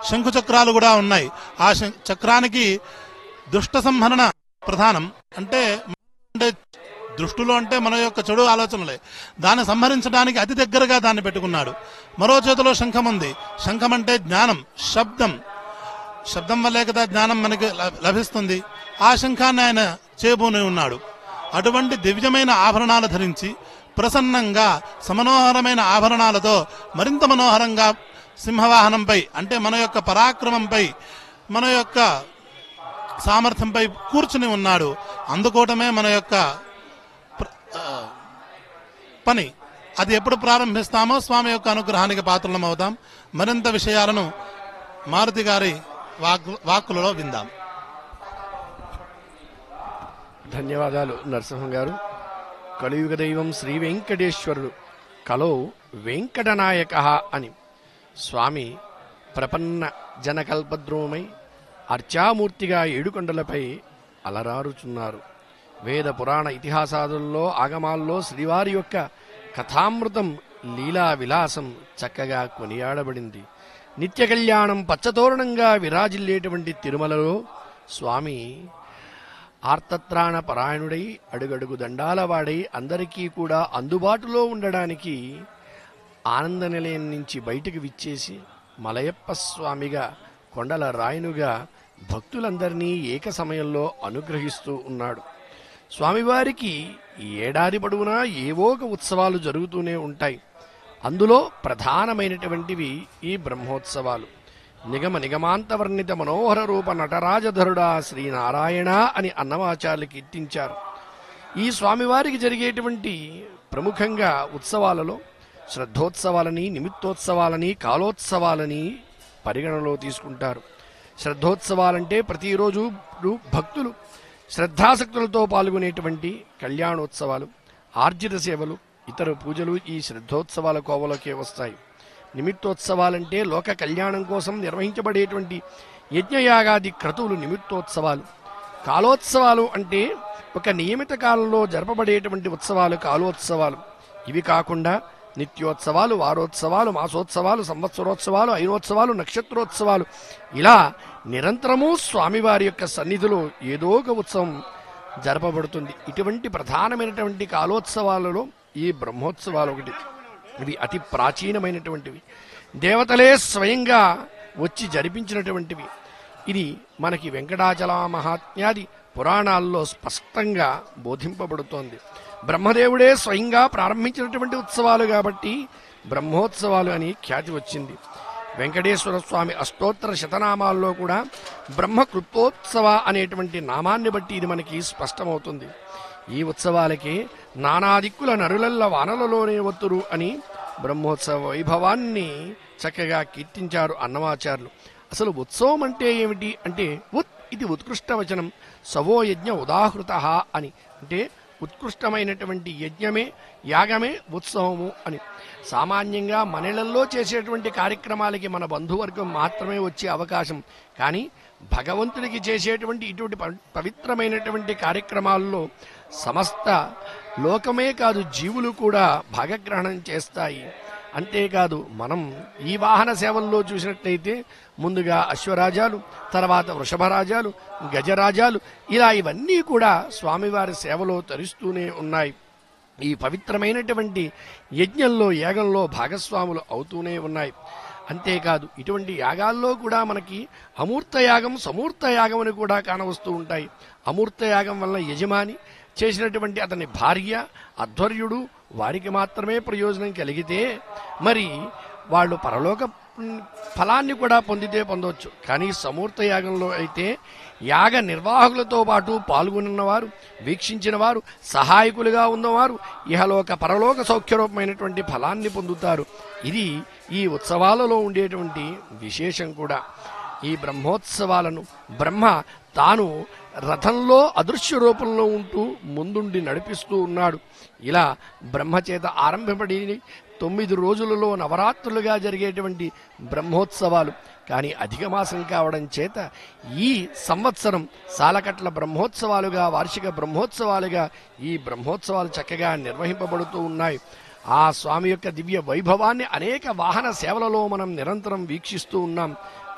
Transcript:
శంకు చక్రాలు కూడా ఉన్నాయి ఆ శం- చక్రానికి దుష్ట సంహరణ ప్రధానం అంటే ఉండే దృష్టిలో అంటే మన యొక్క చెడు ఆలోచనలే దాన్ని సంహరించడానికి అతి దగ్గరగా దాన్ని పెట్టుకున్నాడు మరో చేతిలో శంఖం ఉంది శంఖం అంటే జ్ఞానం శబ్దం శబ్దం వల్లే కదా జ్ఞానం మనకి ల- లభిస్తుంది ఆ శంఖాన్ని ఆయన చేబూని ఉన్నాడు అటువంటి దివ్యమైన ఆభరణాలు ధరించి ప్రసన్నంగా సమనోహరమైన ఆభరణాలతో మరింత మనోహరంగా సింహవాహనంపై అంటే మన యొక్క పరాక్రమంపై మన యొక్క సామర్థ్యంపై కూర్చుని ఉన్నాడు అందుకోవటమే మన యొక్క ప్ర- ఆ, పని అది ఎప్పుడు ప్రారంభిస్తామో స్వామి యొక్క అనుగ్రహానికి పాత్రలం అవుతాం మరింత విషయాలను మారుతి గారి వాక్ వాక్కులలో విందాం ధన్యవాదాలు నరసింహం గారు కలియుగ దైవం శ్రీ వెంకటేశ్వరుడు కలో వెంకటనాయక అని స్వామి ప్రపన్న జనకల్పద్రోమై అర్చామూర్తిగా ఏడుకొండలపై అలరారుచున్నారు వేద పురాణ ఇతిహాసాదుల్లో ఆగమాల్లో శ్రీవారి యొక్క కథామృతం లీలా విలాసం చక్కగా కొనియాడబడింది నిత్య కళ్యాణం పచ్చతోరణంగా విరాజిల్లేటువంటి తిరుమలలో స్వామి ఆర్తత్రాణ పరాయణుడై అడుగడుగు దండాలవాడై అందరికీ కూడా అందుబాటులో ఉండడానికి ఆనంద నిలయం నుంచి బయటకు విచ్చేసి మలయప్ప స్వామిగా కొండల రాయనుగా భక్తులందరినీ ఏక సమయంలో అనుగ్రహిస్తూ ఉన్నాడు స్వామివారికి ఈ ఏడాది పొడవునా ఏవో ఒక ఉత్సవాలు జరుగుతూనే ఉంటాయి అందులో ప్రధానమైనటువంటివి ఈ బ్రహ్మోత్సవాలు నిగమ నిగమాంతవర్ణిత మనోహర రూప నటరాజధరుడా శ్రీనారాయణ అని అన్నమాచార్యులు కీర్తించారు ఈ స్వామివారికి జరిగేటువంటి ప్రముఖంగా ఉత్సవాలలో శ్రద్ధోత్సవాలని నిమిత్తోత్సవాలని కాలోత్సవాలని పరిగణలో తీసుకుంటారు శ్రద్ధోత్సవాలంటే ప్రతిరోజు రు- భక్తులు శ్రద్ధాసక్తులతో పాల్గొనేటువంటి కళ్యాణోత్సవాలు ఆర్జిత సేవలు ఇతర పూజలు ఈ శ్రద్ధోత్సవాల కోవలోకే వస్తాయి నిమిత్తోత్సవాలంటే లోక కళ్యాణం కోసం నిర్వహించబడేటువంటి యజ్ఞయాగాది క్రతువులు నిమిత్తోత్సవాలు కాలోత్సవాలు అంటే ఒక నియమిత కాలంలో జరపబడేటువంటి ఉత్సవాలు కాలోత్సవాలు ఇవి కాకుండా నిత్యోత్సవాలు వారోత్సవాలు మాసోత్సవాలు సంవత్సరోత్సవాలు ఐనోత్సవాలు నక్షత్రోత్సవాలు ఇలా నిరంతరము స్వామివారి యొక్క సన్నిధిలో ఏదో ఒక ఉత్సవం జరపబడుతుంది ఇటువంటి ప్రధానమైనటువంటి కాలోత్సవాలలో ఈ బ్రహ్మోత్సవాలు ఒకటి ఇవి అతి ప్రాచీనమైనటువంటివి దేవతలే స్వయంగా వచ్చి జరిపించినటువంటివి ఇది మనకి వెంకటాచల మహాత్మ్యాది పురాణాల్లో స్పష్టంగా బోధింపబడుతోంది బ్రహ్మదేవుడే స్వయంగా ప్రారంభించినటువంటి ఉత్సవాలు కాబట్టి బ్రహ్మోత్సవాలు అని ఖ్యాతి వచ్చింది వెంకటేశ్వర స్వామి అష్టోత్తర శతనామాల్లో కూడా బ్రహ్మ కృప్తోత్సవ అనేటువంటి నామాన్ని బట్టి ఇది మనకి స్పష్టమవుతుంది ఈ ఉత్సవాలకి నానాదిక్కుల నరులల్ల వానలలోనే ఒత్తురు అని బ్రహ్మోత్సవ వైభవాన్ని చక్కగా కీర్తించారు అన్నమాచార్యులు అసలు ఉత్సవం అంటే ఏమిటి అంటే ఉత్ ఇది ఉత్కృష్ట వచనం సవో యజ్ఞ ఉదాహృత అని అంటే ఉత్కృష్టమైనటువంటి యజ్ఞమే యాగమే ఉత్సవము అని సామాన్యంగా మనలలో చేసేటువంటి కార్యక్రమాలకి మన బంధువర్గం మాత్రమే వచ్చే అవకాశం కానీ భగవంతుడికి చేసేటువంటి ఇటువంటి ప- పవిత్రమైనటువంటి కార్యక్రమాల్లో సమస్త లోకమే కాదు జీవులు కూడా భాగగ్రహణం చేస్తాయి అంతేకాదు మనం ఈ వాహన సేవల్లో చూసినట్లయితే ముందుగా అశ్వరాజాలు తర్వాత వృషభరాజాలు గజరాజాలు ఇలా ఇవన్నీ కూడా స్వామివారి సేవలో తరిస్తూనే ఉన్నాయి ఈ పవిత్రమైనటువంటి యజ్ఞంలో యాగంలో భాగస్వాములు అవుతూనే ఉన్నాయి అంతేకాదు ఇటువంటి యాగాల్లో కూడా మనకి అమూర్త యాగం సమూర్త యాగం అని కూడా కానవస్తూ ఉంటాయి అమూర్త యాగం వల్ల యజమాని చేసినటువంటి అతని భార్య అధ్వర్యుడు వారికి మాత్రమే ప్రయోజనం కలిగితే మరి వాళ్ళు పరలోక ఉమ్, ఫలాన్ని కూడా పొందితే పొందవచ్చు కానీ సమూర్త యాగంలో అయితే యాగ నిర్వాహకులతో పాటు పాల్గొన్నవారు వీక్షించిన వారు సహాయకులుగా ఉన్నవారు ఇహలోక పరలోక సౌఖ్యరూపమైనటువంటి ఫలాన్ని పొందుతారు ఇది ఈ ఉత్సవాలలో ఉండేటువంటి విశేషం కూడా ఈ బ్రహ్మోత్సవాలను బ్రహ్మ తాను రథంలో అదృశ్య రూపంలో ఉంటూ ముందుండి నడిపిస్తూ ఉన్నాడు ఇలా బ్రహ్మచేత ఆరంభపడి తొమ్మిది రోజులలో నవరాత్రులుగా జరిగేటువంటి బ్రహ్మోత్సవాలు కానీ అధిక మాసం కావడం చేత ఈ సంవత్సరం సాలకట్ల బ్రహ్మోత్సవాలుగా వార్షిక బ్రహ్మోత్సవాలుగా ఈ బ్రహ్మోత్సవాలు చక్కగా నిర్వహింపబడుతూ ఉన్నాయి ఆ స్వామి యొక్క దివ్య వైభవాన్ని అనేక వాహన సేవలలో మనం నిరంతరం వీక్షిస్తూ ఉన్నాం